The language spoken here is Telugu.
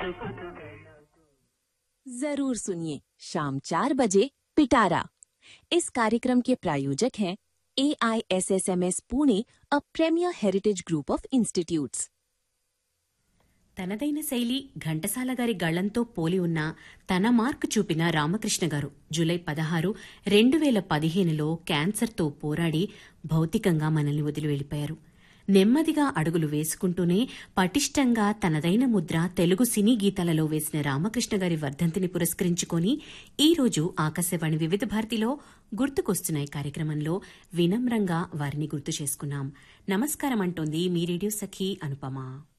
जरूर सुनिए शाम चार बजे पिटारा इस कार्यक्रम के प्रायोजक हैं A I S S M S Pune a premier heritage group of institutes తనదైన శైలి ఘంటసాల గారి గళ్లంతో పోలి ఉన్న తన మార్క్ చూపిన రామకృష్ణ గారు జూలై పదహారు రెండు వేల పదిహేనులో క్యాన్సర్తో పోరాడి భౌతికంగా మనల్ని వదిలి వెళ్లిపోయారు నెమ్మదిగా అడుగులు వేసుకుంటూనే పటిష్టంగా తనదైన ముద్ర తెలుగు సినీ గీతాలలో వేసిన రామకృష్ణ గారి వర్ధంతిని పురస్కరించుకొని ఈ రోజు ఆకాశవాణి వివిధ భారతిలో గుర్తుకొస్తున్నాయి కార్యక్రమంలో వినమ్రంగా వారిని గుర్తు చేసుకున్నాం నమస్కారం అంటోంది మీ రేడియో సఖి అనుపమ